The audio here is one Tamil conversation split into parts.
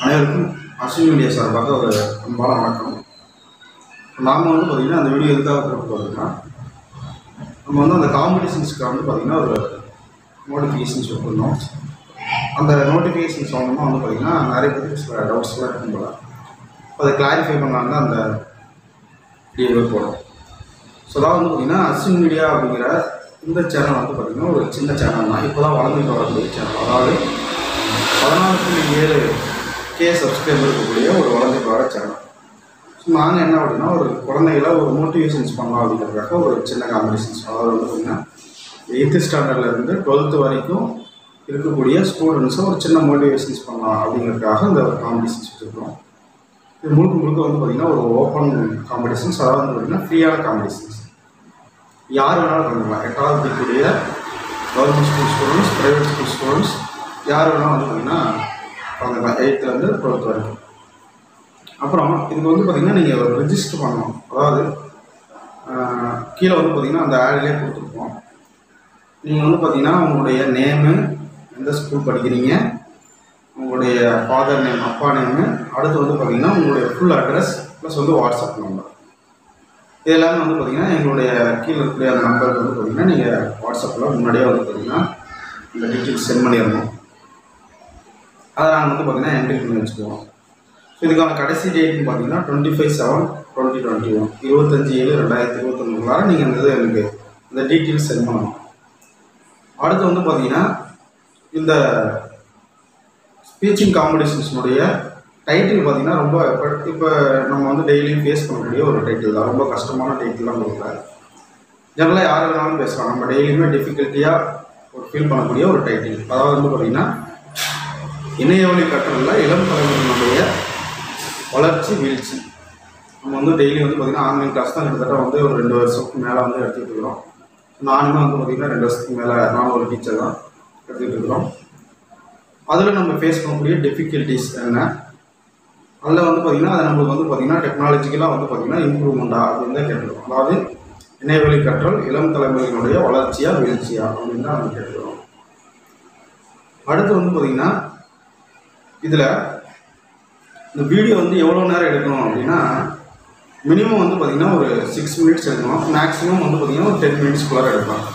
அனைவருக்கும் அஸ்வின் மீடியா சார்பாக ஒரு அன்பான வணக்கம் நாம் வந்து பார்த்திங்கன்னா அந்த வீடியோ எதுக்காக போட்டு பார்த்தீங்கன்னா நம்ம வந்து அந்த காம்படிஷன்ஸ்க்கு வந்து பார்த்திங்கன்னா ஒரு நோட்டிஃபிகேஷன்ஸ் விட்டுருந்தோம் அந்த நோட்டிஃபிகேஷன்ஸ் வாங்கணும்னா வந்து பார்த்திங்கன்னா நிறைய பேருக்கு சில டவுட்ஸ்லாம் இருக்கும் போல அதை கிளாரிஃபை பண்ணலான்னு தான் அந்த வீடியோவே போடுறோம் ஸோ அதாவது வந்து பார்த்திங்கன்னா அஸ்வின் மீடியா அப்படிங்கிற இந்த சேனல் வந்து பார்த்திங்கன்னா ஒரு சின்ன சேனல் தான் இப்போ தான் வளர்ந்துட்டு வரக்கூடிய சேனல் அதாவது பதினாலு புள்ளி ஏழு கே சப்ஸ்கிரைபர் இருக்கக்கூடிய ஒரு வளர்ந்துட்டு வர சேனல் ஸோ நாங்கள் என்ன அப்படின்னா ஒரு குழந்தைகளை ஒரு மோட்டிவேஷன்ஸ் பண்ணலாம் அப்படிங்கிறதுக்காக ஒரு சின்ன காம்படிஷன்ஸ் அதாவது வந்து பார்த்திங்கன்னா எயித்து ஸ்டாண்டர்ட்லேருந்து டுவெல்த்து வரைக்கும் இருக்கக்கூடிய ஸ்டூடெண்ட்ஸை ஒரு சின்ன மோட்டிவேஷன்ஸ் பண்ணலாம் அப்படிங்கிறதுக்காக இந்த காம்படிஷன்ஸ் வச்சுருக்கோம் இது முழுக்க முழுக்க வந்து பார்த்திங்கன்னா ஒரு ஓப்பன் காம்படிஷன்ஸ் அதாவது வந்து பார்த்திங்கன்னா ஃப்ரீயான காம்படிஷன்ஸ் யார் வேணாலும் கலந்துக்கலாம் எட்டாவது படிக்கக்கூடிய government school students private school students யார் வேணாலும் வந்து பார்த்திங்கன்னா கலந்துக்கலாம் எயித்துலேருந்து டுவெல்த் வரைக்கும் அப்புறம் இதுக்கு வந்து பார்த்திங்கன்னா நீங்கள் ஒரு ரெஜிஸ்டர் பண்ணணும் அதாவது ஆஹ், கீழே வந்து பார்த்திங்கன்னா அந்த ஆட்லேயே கொடுத்துருப்போம் நீங்கள் வந்து பார்த்திங்கன்னா உங்களுடைய நேமு எந்த ஸ்கூல் படிக்கிறீங்க உங்களுடைய ஃபாதர் நேம் அப்பா நேமு அடுத்து வந்து பார்த்திங்கன்னா உங்களுடைய ஃபுல் அட்ரஸ் ப்ளஸ் வந்து வாட்ஸ்அப் நம்பர் இது எல்லாமே வந்து பார்த்திங்கன்னா எங்களுடைய கீழே இருக்கக்கூடிய அந்த நம்பருக்கு வந்து பார்த்திங்கன்னா நீங்கள் வாட்ஸ்அப்பில் முன்னாடியே வந்து பார்த்திங்கன்னா இந்த டீட்டெயில்ஸ் சென்ட் பண்ணிடணும் அதை நாங்கள் வந்து பார்த்திங்கன்னா என்ட்ரி பண்ணி வச்சுக்குவோம் ஸோ இதுக்கான கடைசி டேட்னு பார்த்தீங்கன்னா twenty five seven twenty twenty one இருபத்தஞ்சி ஏழு ரெண்டாயிரத்தி இருபத்தொன்னுக்குள்ளார நீங்கள் இந்த இது எனக்கு இந்த டீட்டெயில்ஸ் சென்ட் பண்ணணும் அடுத்து வந்து பார்த்தீங்கன்னா இந்த ஸ்பீச்சிங் காம்படிஷன்ஸ்னுடைய டைட்டில் பார்த்தீங்கன்னா ரொம்ப இப்போ இப்போ நம்ம வந்து டெய்லியும் ஃபேஸ் பண்ணக்கூடிய ஒரு டைட்டில் தான் ரொம்ப கஷ்டமான டைட்டில்லாம் கொடுக்கல ஜெனரலாக யார் வேணாலும் பேசலாம் நம்ம டெய்லியுமே டிஃபிகல்ட்டியாக ஒரு ஃபீல் பண்ணக்கூடிய ஒரு டைட்டில் அதாவது வந்து பார்த்தீங்கன்னா இணையவழி கற்றலில் இளம் தலைமுறையினுடைய வளர்ச்சி வீழ்ச்சி நம்ம வந்து டெய்லி வந்து பார்த்திங்கன்னா ஆன்லைன் கிளாஸ் தான் கிட்டத்தட்ட வந்து ஒரு ரெண்டு வருஷத்துக்கு மேலே வந்து எடுத்துகிட்டு இருக்கிறோம் நானுமே வந்து பார்த்திங்கன்னா ரெண்டு வருஷத்துக்கு மேலே நானும் ஒரு டீச்சர் தான் எடுத்துகிட்டு இருக்கிறோம் அதில் நம்ம ஃபேஸ் பண்ணக்கூடிய டிஃபிகல்ட்டிஸ் என்ன அதில் வந்து பார்த்திங்கன்னா அது நம்மளுக்கு வந்து பார்த்திங்கன்னா டெக்னாலஜிக்கலாக வந்து பார்த்திங்கன்னா இம்ப்ரூவ்மெண்ட்டா அப்படின்னு தான் கேட்டுருக்கோம் அதாவது இணையவழி கற்றல் இளம் தலைமுறையினுடைய வளர்ச்சியா வீழ்ச்சியா அப்படின்னு தான் நம்ம கேட்டுருக்கோம் அடுத்து வந்து பார்த்திங்கன்னா இதில் இந்த வீடியோ வந்து எவ்வளோ நேரம் எடுக்கணும் அப்படின்னா மினிமம் வந்து பார்த்திங்கன்னா ஒரு சிக்ஸ் மினிட்ஸ் எடுக்கணும் மேக்ஸிமம் வந்து பார்த்திங்கன்னா ஒரு டென் மினிட்ஸ்க்குள்ளார எடுக்கலாம்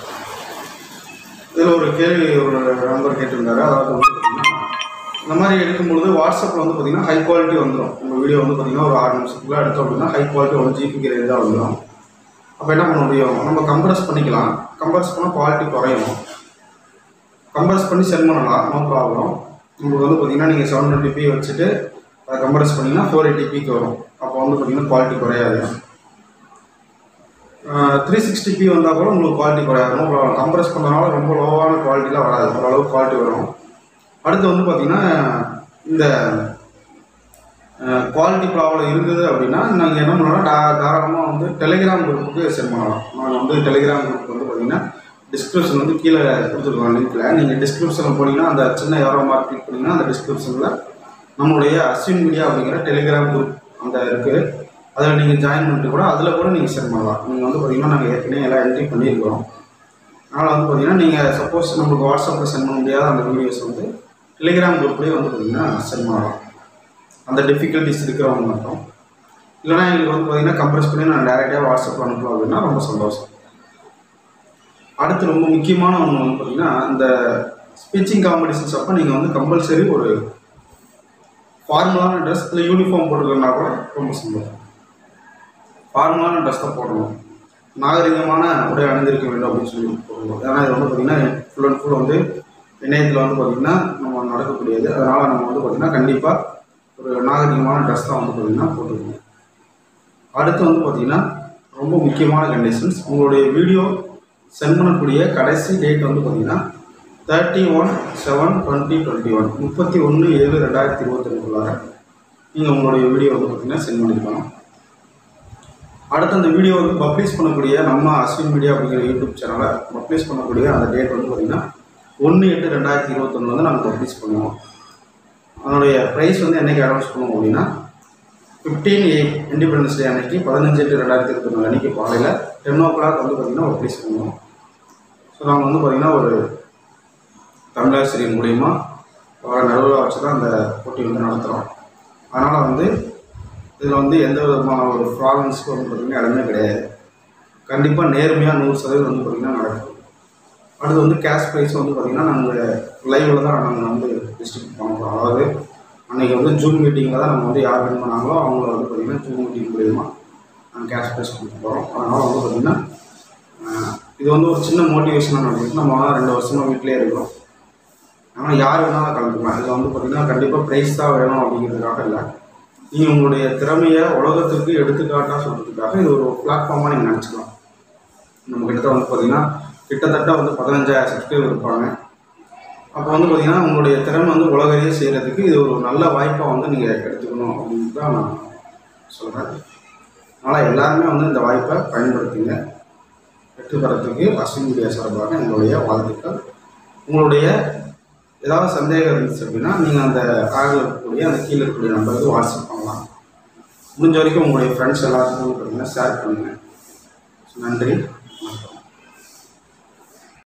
இதில் ஒரு கேள்வி ஒரு நம்பர் கேட்டிருந்தாரு அதாவது வந்து பார்த்திங்கன்னா இந்த மாதிரி எடுக்கும்பொழுது வாட்ஸ்அப்பில் வந்து பார்த்திங்கன்னா ஹை குவாலிட்டி வந்துடும் உங்கள் வீடியோ வந்து பார்த்திங்கன்னா ஒரு ஆறு நிமிஷத்துக்குள்ள எடுத்தோம் அப்படின்னா ஹை குவாலிட்டி ஒன் ஜிபிக்கு ரேஞ்சாக வந்துடும் அப்போ என்ன பண்ண முடியும் நம்ம கம்ப்ரஸ் பண்ணிக்கலாம் கம்ப்ரஸ் பண்ணால் குவாலிட்டி குறையும் கம்ப்ரஸ் பண்ணி சென்ட் பண்ணலாம் நோ ப்ராப்ளம் உங்களுக்கு வந்து பார்த்தீங்கன்னா நீங்கள் செவன் டுவெண்ட்டி பி வச்சுட்டு அதை கம்ப்ரஸ் பண்ணிங்கன்னா ஃபோர் எயிட்டி பிக்கு வரும் அப்போ வந்து பார்த்தீங்கன்னா குவாலிட்டி குறையாது த்ரீ சிக்ஸ்டி பி வந்தால் கூட உங்களுக்கு குவாலிட்டி குறையாது நோ ப்ராப்ளம் கம்ப்ரஸ் பண்ணுறதுனால ரொம்ப லோவான குவாலிட்டிலாம் வராது ஓரளவுக்கு குவாலிட்டி வரும் அடுத்து வந்து பார்த்தீங்கன்னா இந்த குவாலிட்டி ப்ராப்ளம் இருந்தது அப்படின்னா நாங்கள் என்ன பண்ணலாம் டா தாராளமாக வந்து டெலிகிராம் குரூப்புக்கு சென்ட் பண்ணலாம் நாங்கள் வந்து டெலிகிராம் குரூப் வந்து பார்த்தீங்கன்னா டிஸ்கிரிப்ஷன் வந்து கீழே கொடுத்துருக்கோம் லிங்க்கில் நீங்கள் டிஸ்கிரிப்ஷனில் போனீங்கன்னா அந்த சின்ன எவரோ மார்க் கிளிக் பண்ணிங்கன்னா அந்த டிஸ்கிரிப்ஷனில் நம்மளுடைய அஸ்வின் மீடியா அப்படிங்கிற டெலிகிராம் குரூப் அந்த இருக்குது அதில் நீங்கள் ஜாயின் பண்ணிட்டு கூட அதில் கூட நீங்கள் சென்ட் பண்ணலாம் நீங்கள் வந்து பார்த்தீங்கன்னா நாங்கள் ஏற்கனவே எல்லாம் என்ட்ரி பண்ணியிருக்கிறோம் அதனால் வந்து பார்த்தீங்கன்னா நீங்கள் சப்போஸ் நம்மளுக்கு வாட்ஸ்அப்பில் சென்ட் பண்ண முடியாத அந்த வீடியோஸ் வந்து டெலிகிராம் குரூப்லேயே வந்து பார்த்தீங்கன்னா சென்ட் பண்ணலாம் அந்த டிஃபிகல்ட்டிஸ் இருக்கிறவங்க மட்டும் இல்லைனா எங்களுக்கு வந்து பார்த்தீங்கன்னா கம்ப்ரஸ் பண்ணி நான் டேரெக்டாக வாட்ஸ்அப்பில் அனுப்பலாம் அப்படின்னா ரொம்ப சந்தோஷம் அடுத்து ரொம்ப முக்கியமான ஒன்று வந்து பார்த்தீங்கன்னா இந்த ஸ்பீச்சிங் காம்படிஷன்ஸ் அப்போ நீங்கள் வந்து கம்பல்சரி ஒரு ஃபார்மலான ட்ரெஸ் இல்லை யூனிஃபார்ம் போட்டுக்கிறனா கூட ரொம்ப சந்தோஷம் ஃபார்மலான ட்ரெஸ் தான் போடணும் நாகரிகமான உடை அணிந்திருக்க வேண்டும் அப்படின்னு சொல்லி போடணும் ஏன்னா இது வந்து பார்த்திங்கன்னா ஃபுல் அண்ட் ஃபுல் வந்து இணையத்தில் வந்து பார்த்திங்கன்னா நம்ம நடக்கக்கூடியது அதனால் நம்ம வந்து பார்த்திங்கன்னா கண்டிப்பாக ஒரு நாகரிகமான ட்ரெஸ் தான் வந்து பார்த்திங்கன்னா போட்டுக்கணும் அடுத்து வந்து பார்த்திங்கன்னா ரொம்ப முக்கியமான கண்டிஷன்ஸ் உங்களுடைய வீடியோ சென்ட் பண்ணக்கூடிய கடைசி டேட் வந்து பார்த்திங்கன்னா thirty one seven twenty twenty one முப்பத்தி ஒன்று ஏழு ரெண்டாயிரத்தி இருபத்தொன்னுக்குள்ளார நீங்கள் உங்களுடைய வீடியோ வந்து பார்த்திங்கன்னா சென்ட் பண்ணியிருக்கணும் அடுத்து அந்த வீடியோ வந்து பப்ளிஷ் பண்ணக்கூடிய நம்ம அஸ்வின் மீடியா அப்படிங்கிற யூடியூப் சேனலை பப்ளிஷ் பண்ணக்கூடிய அந்த டேட் வந்து பார்த்திங்கன்னா ஒன்று எட்டு ரெண்டாயிரத்தி இருபத்தொன்று வந்து நாங்கள் பப்ளிஷ் பண்ணுவோம் அதனுடைய ப்ரைஸ் வந்து என்னைக்கு அனௌன்ஸ் பண்ணுவோம் அப்படின்னா ஃபிஃப்டீன் எயிட் இண்டிபெண்டன்ஸ் டே அன்னைக்கு பதினஞ்சு எட்டு ரெண்டாயிரத்தி இருபத்தொன்று அன்னைக்கு காலையில் டென் ஓ கிளாக் வந்து பார்த்திங்கன்னா பப்ளிஷ் பண்ணுவோம் ஸோ நாங்கள் வந்து பார்த்திங்கன்னா ஒரு தமிழாசிரியர் மூலிமா வர நடுவில் வச்சு தான் அந்த போட்டி வந்து நடத்துகிறோம் அதனால் வந்து இதில் வந்து எந்த விதமான ஒரு ப்ராப்ளம்ஸ்க்கு வந்து பார்த்திங்கன்னா இடமே கிடையாது கண்டிப்பாக நேர்மையாக நூறு சதவீதம் வந்து பார்த்திங்கன்னா நடக்கும் அடுத்து வந்து கேஷ் ப்ரைஸ் வந்து பார்த்திங்கன்னா நாங்கள் லைவில் தான் நாங்கள் வந்து டிஸ்ட்ரிபியூட் பண்ண போகிறோம் அதாவது அன்றைக்கி வந்து ஜூம் மீட்டிங்கில் தான் நம்ம வந்து யார் வின் பண்ணாங்களோ அவங்கள வந்து பார்த்திங்கன்னா ஜூம் மீட்டிங் மூலியமாக நாங்கள் கேஷ் ப்ரைஸ் கொடுக்க போகிறோம் அதனால் வந்து பார்த்திங்கன்னா ஆஹ், இது வந்து ஒரு சின்ன மோட்டிவேஷனாக நடந்துச்சு நம்ம ரெண்டு வருஷமாக வீட்டிலே இருக்கிறோம் ஆனால் யார் வேணாலும் கலந்துக்கலாம் இதில் வந்து பார்த்திங்கன்னா கண்டிப்பாக ப்ரைஸ் தான் வேணும் அப்படிங்கிறதுக்காக இல்லை நீங்கள் உங்களுடைய திறமையை உலகத்துக்கு எடுத்துக்காட்டாக சொல்கிறதுக்காக இது ஒரு பிளாட்ஃபார்மாக நீங்கள் நினச்சிக்கலாம் நம்ம கிட்ட வந்து பார்த்திங்கன்னா கிட்டத்தட்ட வந்து பதினஞ்சாயிரம் சப்ஸ்கிரைபர் இருப்பாங்க அப்போ வந்து பார்த்திங்கன்னா உங்களுடைய திறமை வந்து உலகையே செய்கிறதுக்கு இது ஒரு நல்ல வாய்ப்பாக வந்து நீங்கள் எடுத்துக்கணும் அப்படின்னு தான் நான் சொல்கிறேன் அதனால் எல்லாருமே வந்து இந்த வாய்ப்பை பயன்படுத்துங்க வெற்றி பெறத்துக்கு அஸ்வின் மீடியா சார்பாக எங்களுடைய வாழ்த்துக்கள் உங்களுடைய ஏதாவது சந்தேகம் இருந்துச்சு அப்படின்னா நீங்கள் அந்த ஆடில் இருக்கக்கூடிய அந்த கீழே இருக்கக்கூடிய நம்பருக்கு வாட்ஸ்அப் பண்ணலாம் முடிஞ்ச வரைக்கும் உங்களுடைய ஃப்ரெண்ட்ஸ் எல்லாத்துக்கும் பார்த்தீங்கன்னா ஷேர் பண்ணுங்கள் நன்றி வணக்கம்